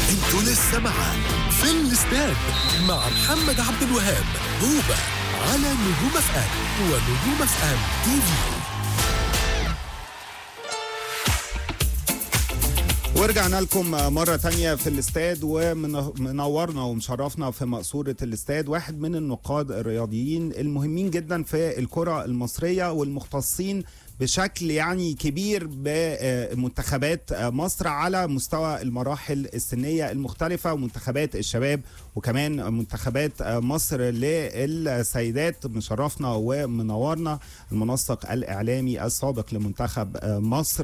انتوا لسه معاه في الاستاد مع محمد عبد الوهاب هوبا على نجوم اف ام ونجوم اف ام تي في ورجعنا لكم مرة تانية في الاستاد ومنورنا ومشرفنا في مقصورة الاستاد واحد من النقاد الرياضيين المهمين جدا في الكرة المصرية والمختصين بشكل يعني كبير بمنتخبات مصر على مستوى المراحل السنية المختلفة ومنتخبات الشباب وكمان منتخبات مصر للسيدات مشرفنا ومنورنا المنسق الإعلامي السابق لمنتخب مصر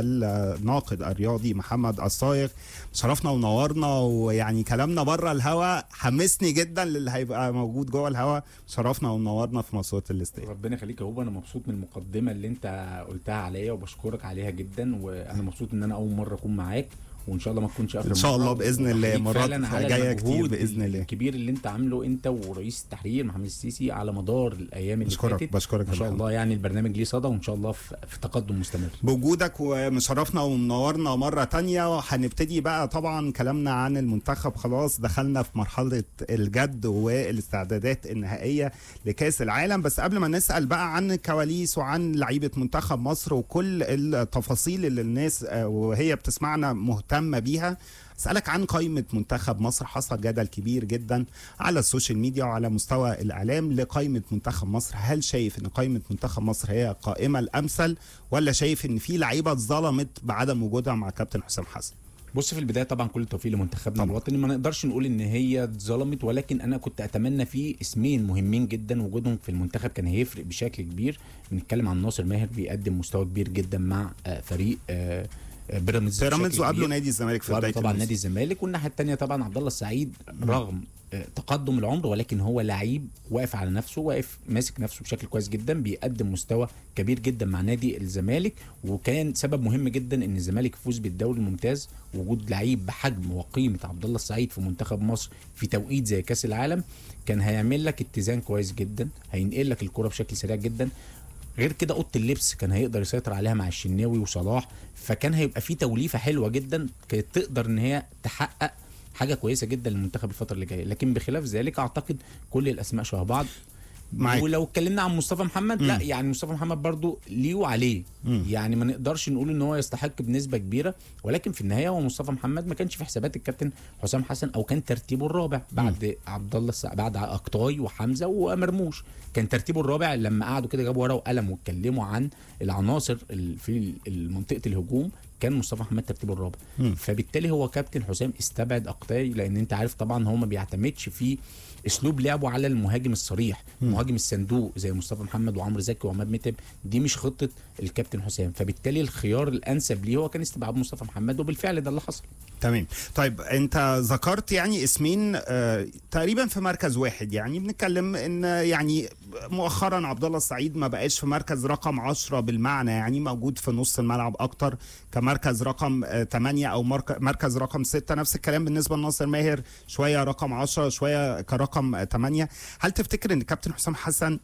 الناقد الرياضي محمد الصايغ شرفنا ونورنا ويعني كلامنا بره الهوا حمسني جدا للي هيبقى موجود جوه الهوا شرفنا ونورنا في مصوره الاستاد ربنا يخليك يا هوبا انا مبسوط من المقدمه اللي انت قلتها عليا وبشكرك عليها جدا وانا مبسوط ان انا اول مره اكون معاك وان شاء الله ما تكونش اخر ان شاء مرة. الله باذن الله وأحييك مرات فعلاً على جايه كتير المجهود باذن الله الكبير اللي انت عامله انت ورئيس التحرير محمد السيسي على مدار الايام اللي بشكرك فاتت بشكرك ما يا شاء محمد. الله يعني البرنامج ليه صدى وان شاء الله في, في تقدم مستمر بوجودك ومشرفنا ومنورنا مرة تانية وهنبتدي بقى طبعا كلامنا عن المنتخب خلاص دخلنا في مرحلة الجد والاستعدادات النهائية لكأس العالم بس قبل ما نسأل بقى عن الكواليس وعن لعيبة منتخب مصر وكل التفاصيل اللي الناس آه، وهي بتسمعنا مهتمة بيها اسالك عن قائمه منتخب مصر حصل جدل كبير جدا على السوشيال ميديا وعلى مستوى الاعلام لقائمه منتخب مصر هل شايف ان قائمه منتخب مصر هي القائمه الامثل ولا شايف ان في لعيبه اتظلمت بعدم وجودها مع كابتن حسام حسن بص في البدايه طبعا كل التوفيق لمنتخبنا طبعاً. الوطني ما نقدرش نقول ان هي اتظلمت ولكن انا كنت اتمنى في اسمين مهمين جدا وجودهم في المنتخب كان هيفرق بشكل كبير بنتكلم عن ناصر ماهر بيقدم مستوى كبير جدا مع آه، فريق آه، آه، بيراميدز بيراميدز بشكل وقبله كبير. نادي الزمالك في وقبله بدايه طبعا الموسم. نادي الزمالك والناحيه الثانيه طبعا عبد الله السعيد رغم آه، تقدم العمر ولكن هو لعيب واقف على نفسه واقف ماسك نفسه بشكل كويس جدا بيقدم مستوى كبير جدا مع نادي الزمالك وكان سبب مهم جدا ان الزمالك يفوز بالدوري الممتاز وجود لعيب بحجم وقيمه عبد الله السعيد في منتخب مصر في توقيت زي كاس العالم كان هيعمل لك اتزان كويس جدا هينقل لك الكره بشكل سريع جدا غير كده اوضه اللبس كان هيقدر يسيطر عليها مع الشناوي وصلاح فكان هيبقى في توليفه حلوه جدا كانت تقدر ان هي تحقق حاجه كويسه جدا للمنتخب الفتره اللي جايه لكن بخلاف ذلك اعتقد كل الاسماء شبه بعض معاك. ولو اتكلمنا عن مصطفى محمد لا مم. يعني مصطفى محمد برضو ليه وعليه مم. يعني ما نقدرش نقول ان هو يستحق بنسبه كبيره ولكن في النهايه هو مصطفى محمد ما كانش في حسابات الكابتن حسام حسن او كان ترتيبه الرابع بعد عبد الله السع... بعد اكتاي وحمزه ومرموش كان ترتيبه الرابع لما قعدوا كده جابوا ورقه وقلم واتكلموا عن العناصر ال- في ال- منطقه الهجوم كان مصطفى محمد ترتيبه الرابع مم. فبالتالي هو كابتن حسام استبعد اقتاي لان انت عارف طبعا هو ما بيعتمدش في اسلوب لعبه على المهاجم الصريح مهاجم الصندوق زي مصطفى محمد وعمرو زكي وعماد متعب دي مش خطه الكابتن حسام فبالتالي الخيار الانسب ليه هو كان استبعاد مصطفى محمد وبالفعل ده اللي حصل تمام طيب انت ذكرت يعني اسمين آه تقريبا في مركز واحد يعني بنتكلم ان يعني مؤخرا عبد الله السعيد ما بقاش في مركز رقم 10 بالمعنى يعني موجود في نص الملعب اكتر كمركز رقم 8 او مرك- مركز رقم 6 نفس الكلام بالنسبه لناصر ماهر شويه رقم 10 شويه كرقم 8 هل تفتكر ان كابتن حسام حسن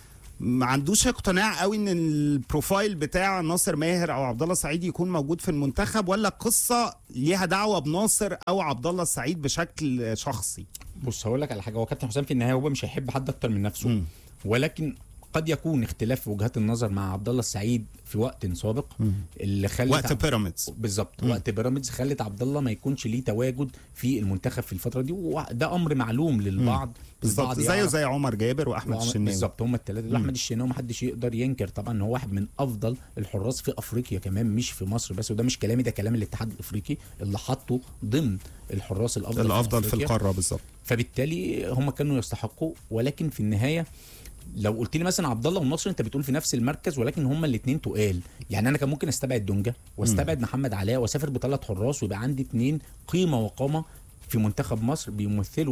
ما عندوش اقتناع قوي ان البروفايل بتاع ناصر ماهر او عبد الله السعيد يكون موجود في المنتخب ولا قصه ليها دعوه بناصر او عبد الله السعيد بشكل شخصي بص هقول لك على حاجه هو كابتن حسام في النهايه هو مش هيحب حد اكتر من نفسه مم. ولكن قد يكون اختلاف في وجهات النظر مع عبد الله السعيد في وقت سابق اللي خلت وقت عبد- بيراميدز بالظبط وقت بيراميدز خلت عبد الله ما يكونش ليه تواجد في المنتخب في الفتره دي وده امر معلوم للبعض بالظبط البعض زيه يعرف- زي عمر جابر واحمد وعمر- الشناوي بالظبط هم الثلاثه دول احمد الشناوي ما حدش يقدر ينكر طبعا ان هو واحد من افضل الحراس في افريقيا كمان مش في مصر بس وده مش كلامي ده كلام الاتحاد الافريقي اللي حطه ضمن الحراس الافضل الافضل في أفريقيا. القاره بالظبط فبالتالي هم كانوا يستحقوا ولكن في النهايه لو قلت لي مثلا عبد الله ونصر انت بتقول في نفس المركز ولكن هما الاثنين تقال يعني انا كان ممكن استبعد دونجا واستبعد محمد علاء واسافر بثلاث حراس ويبقى عندي اثنين قيمه وقامه في منتخب مصر بيمثلوا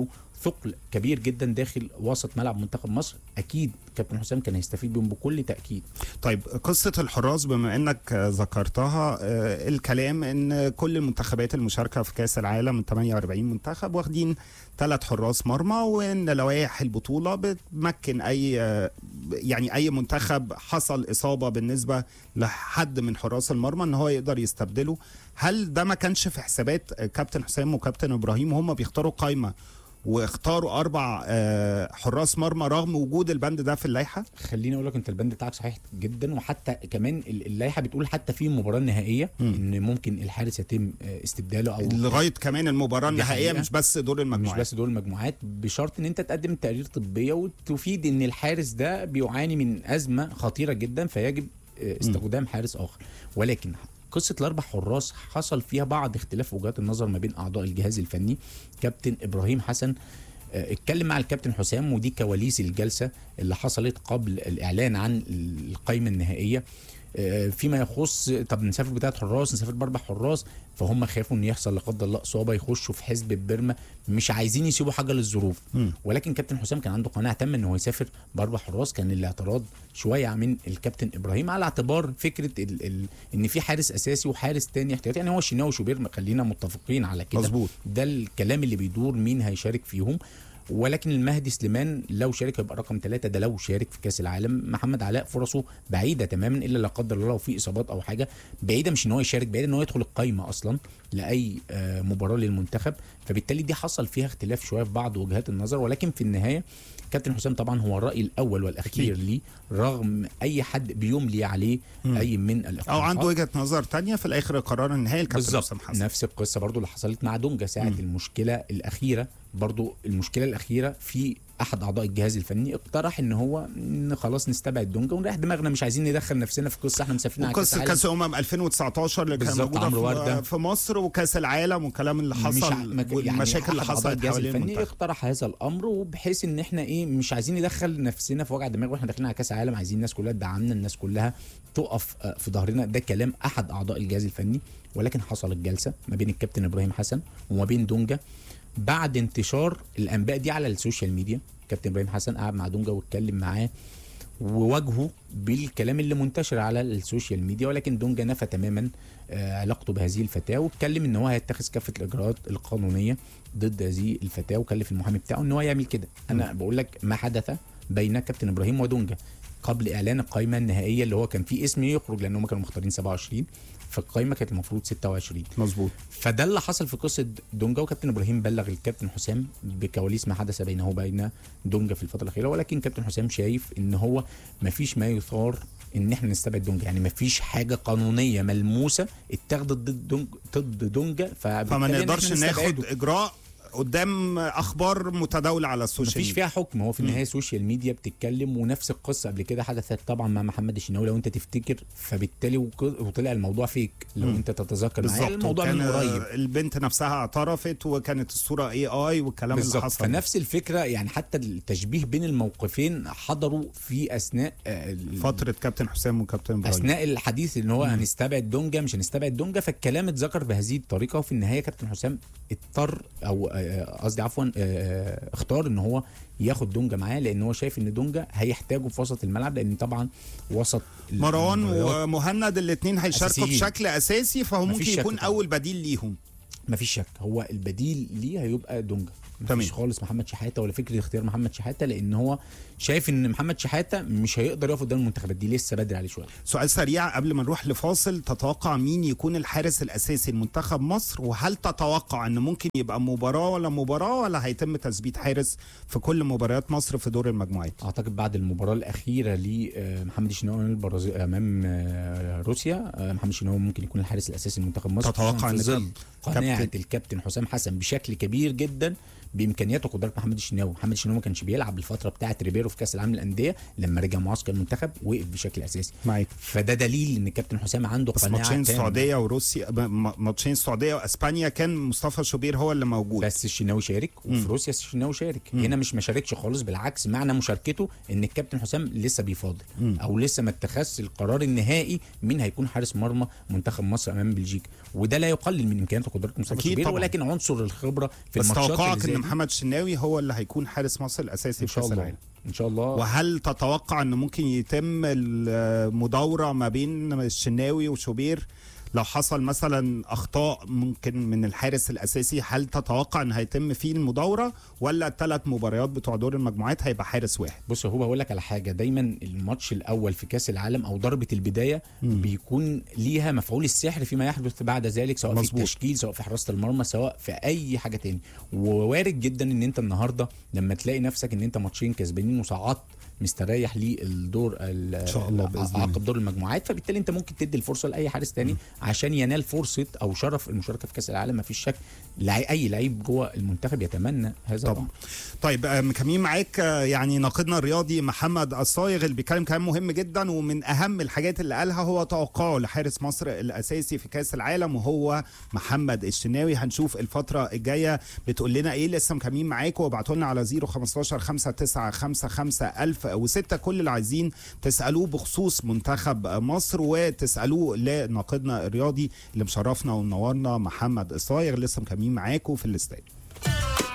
ثقل كبير جدا داخل وسط ملعب منتخب مصر اكيد كابتن حسام كان هيستفيد بيهم بكل تاكيد طيب قصة الحراس بما انك آه، ذكرتها آه، الكلام ان كل المنتخبات المشاركة في كأس العالم من 48 منتخب واخدين ثلاث حراس مرمى وان لوائح البطولة بتمكن اي آه، يعني اي منتخب حصل اصابة بالنسبة لحد من حراس المرمى ان هو يقدر يستبدله هل ده ما كانش في حسابات آه، كابتن حسام وكابتن ابراهيم وهم بيختاروا قائمة واختاروا اربع آه، حراس مرمى رغم وجود البند ده في اللائحة خليني اقول لك انت البند بتاعك صحيح جدا وحتى كمان ال- اللائحه بتقول حتى في المباراه النهائيه ان ممكن الحارس يتم آه، استبداله او لغايه كمان المباراه دي النهائيه حقيقة. مش بس دور مش المجموعات بس دول المجموعات بشرط ان انت تقدم تقارير طبيه وتفيد ان الحارس ده بيعاني من ازمه خطيره جدا فيجب آه، استخدام حارس اخر ولكن قصه الاربع حراس حصل فيها بعض اختلاف وجهات النظر ما بين اعضاء الجهاز الفني كابتن ابراهيم حسن آه، اتكلم مع الكابتن حسام ودي كواليس الجلسه اللي حصلت قبل الاعلان عن القائمه النهائيه آه، فيما يخص طب نسافر بثلاث حراس نسافر باربع حراس فهم خافوا ان يحصل لا قدر الله اصابه يخشوا في حزب بيرما مش عايزين يسيبوا حاجه للظروف مم. ولكن كابتن حسام كان عنده قناعه تامه ان هو يسافر باربع حراس كان الاعتراض شويه من الكابتن ابراهيم على اعتبار فكره ال ال ان في حارس اساسي وحارس تاني احتياطي يعني هو الشناوي وشوبير خلينا متفقين على كده مظبوط. ده الكلام اللي بيدور مين هيشارك فيهم ولكن المهدي سليمان لو شارك هيبقى رقم ثلاثة ده لو شارك في كاس العالم محمد علاء فرصه بعيده تماما الا لا قدر الله لو في اصابات او حاجه بعيده مش ان هو يشارك بعيده ان هو يدخل القايمه اصلا لاي آه، مباراه للمنتخب فبالتالي دي حصل فيها اختلاف شويه في بعض وجهات النظر ولكن في النهايه كابتن حسام طبعا هو الراي الاول والاخير ليه رغم اي حد بيملي عليه اي من الاقتراحات او عنده وجهه نظر تانية في الاخر القرار النهائي الكابتن بالظبط حسام حسن نفس القصه برضو اللي حصلت مع دونجا ساعه مم. المشكله الاخيره برضو المشكله الاخيره في احد اعضاء الجهاز الفني اقترح ان هو إن خلاص نستبعد دونجا ونريح دماغنا مش عايزين ندخل نفسنا في قصه احنا مسافرين على كاس وقصه العالم كاس امم 2019 اللي كان بالظبط، موجوده عمرو في, وردة. في مصر وكاس العالم والكلام اللي مش حصل ع- ما ك- والمشاكل اللي أحد أعضاء حصلت الجهاز حوالين الفني المنتخب اقترح هذا الامر وبحيث ان احنا ايه مش عايزين ندخل نفسنا في وجع دماغ واحنا داخلين على كاس العالم عايزين الناس كلها تدعمنا الناس كلها تقف آه، في ظهرنا ده كلام احد اعضاء الجهاز الفني ولكن حصلت جلسه ما بين الكابتن ابراهيم حسن وما بين دونجا بعد انتشار الانباء دي على السوشيال ميديا كابتن ابراهيم حسن قعد مع دونجا واتكلم معاه وواجهه بالكلام اللي منتشر على السوشيال ميديا ولكن دونجا نفى تماما آه، علاقته بهذه الفتاه واتكلم ان هو هيتخذ كافه الاجراءات القانونيه ضد هذه الفتاه وكلف المحامي بتاعه ان هو يعمل كده انا بقول لك ما حدث بين كابتن ابراهيم ودونجا قبل اعلان القائمه النهائيه اللي هو كان في اسم يخرج لان هم كانوا مختارين 27 فالقائمه كانت المفروض 26 مظبوط فده اللي حصل في قصه دونجا وكابتن ابراهيم بلغ الكابتن حسام بكواليس ما حدث بينه وبين دونجا في الفتره الاخيره ولكن كابتن حسام شايف ان هو ما فيش ما يثار ان احنا نستبعد دونجا يعني ما فيش حاجه قانونيه ملموسه اتخذت ضد دونج ضد دونجا فما فبالتالي إن نقدرش إحنا ناخد نستبعده. اجراء قدام اخبار متداوله على السوشيال مفيش ميديا فيها حكم هو في النهايه سوشيال ميديا بتتكلم ونفس القصه قبل كده حدثت طبعا مع محمد الشناوي لو انت تفتكر فبالتالي وك- وطلع الموضوع فيك لو مم. انت تتذكر معايا بالظبط الموضوع وكان من قريب البنت نفسها اعترفت وكانت الصوره اي اي والكلام اللي بالظبط حصل فنفس الفكره يعني حتى التشبيه بين الموقفين حضروا في اثناء آه، ال- فتره كابتن حسام وكابتن ابراهيم اثناء الحديث ان هو هنستبعد دونجا مش هنستبعد دونجا فالكلام اتذكر بهذه الطريقه وفي النهايه كابتن حسام اضطر او آه، قصدي عفوا آه، اختار ان هو ياخد دونجا معاه لان هو شايف ان دونجا هيحتاجه في وسط الملعب لان طبعا وسط مروان المباريات ومهند الاثنين هيشاركوا أساسيين. بشكل اساسي فهو مفيش ممكن شك يكون طبعا. اول بديل ليهم مفيش شك هو البديل ليه هيبقى دونجا تمام. مفيش خالص محمد شحاته ولا فكره اختيار محمد شحاته لان هو شايف ان محمد شحاته مش هيقدر يقف قدام المنتخبات دي لسه بدري عليه شويه سؤال سريع قبل ما نروح لفاصل تتوقع مين يكون الحارس الاساسي لمنتخب مصر وهل تتوقع ان ممكن يبقى مباراه ولا مباراه ولا هيتم تثبيت حارس في كل مباريات مصر في دور المجموعات اعتقد بعد المباراه الاخيره لمحمد الشناوي امام البرازيل امام آه، روسيا آه، محمد الشناوي ممكن يكون الحارس الاساسي لمنتخب مصر تتوقع خصوصاً إن في ظل كاب- قناعه كابتن- الكابتن حسام حسن بشكل كبير جدا بامكانيات وقدرات محمد الشناوي محمد الشناوي ما كانش بيلعب الفتره بتاعه ريبيرو في كاس العالم للانديه لما رجع معسكر المنتخب وقف بشكل اساسي معاك فده دليل ان الكابتن حسام عنده بس قناعه ماتشين تامة. السعوديه وروسيا ب- م- ماتشين السعوديه واسبانيا كان مصطفى شوبير هو اللي موجود بس الشناوي شارك وفي روسيا الشناوي شارك هنا مش ما شاركش خالص بالعكس معنى مشاركته ان الكابتن حسام لسه بيفاضل او لسه ما اتخذش القرار النهائي مين هيكون حارس مرمى منتخب مصر امام بلجيكا وده لا يقلل من امكانيات وقدرات مصطفى أكيد شوبير طبعاً. ولكن عنصر الخبره في بس الماتشات توقعك اللي زي ان دي محمد الشناوي هو اللي هيكون حارس مصر الاساسي ان في شاء كاس الله العالم ان شاء الله وهل تتوقع ان ممكن يتم المداوره ما بين الشناوي وشوبير لو حصل مثلا اخطاء ممكن من الحارس الاساسي هل تتوقع ان هيتم فيه المداوره ولا الثلاث مباريات بتوع دور المجموعات هيبقى حارس واحد بص هو بقول لك على حاجه دايما الماتش الاول في كاس العالم او ضربه البدايه بيكون ليها مفعول السحر فيما يحدث بعد ذلك سواء مظبوط. في التشكيل سواء في حراسه المرمى سواء في اي حاجه تاني ووارد جدا ان انت النهارده لما تلاقي نفسك ان انت ماتشين كسبانين وصعدت مستريح للدور ان شاء الله بإذن الله. عقب دور المجموعات فبالتالي انت ممكن تدي الفرصه لاي حارس تاني عشان ينال فرصه او شرف المشاركه في كاس العالم مفيش شك لع- اي لعيب جوه المنتخب يتمنى هذا طبعا الأمر. طيب آه، مكملين معاك آه، يعني ناقدنا الرياضي محمد الصايغ اللي بيتكلم كلام مهم جدا ومن اهم الحاجات اللي قالها هو توقعه لحارس مصر الاساسي في كاس العالم وهو محمد الشناوي هنشوف الفتره الجايه بتقول لنا ايه لسه مكملين معاكم وابعتوا لنا على 015 5955 1006 كل اللي عايزين تسالوه بخصوص منتخب مصر وتسالوه لناقدنا الرياضي اللي مشرفنا ومنورنا محمد الصايغ لسه مكملين معاكم في الاستاد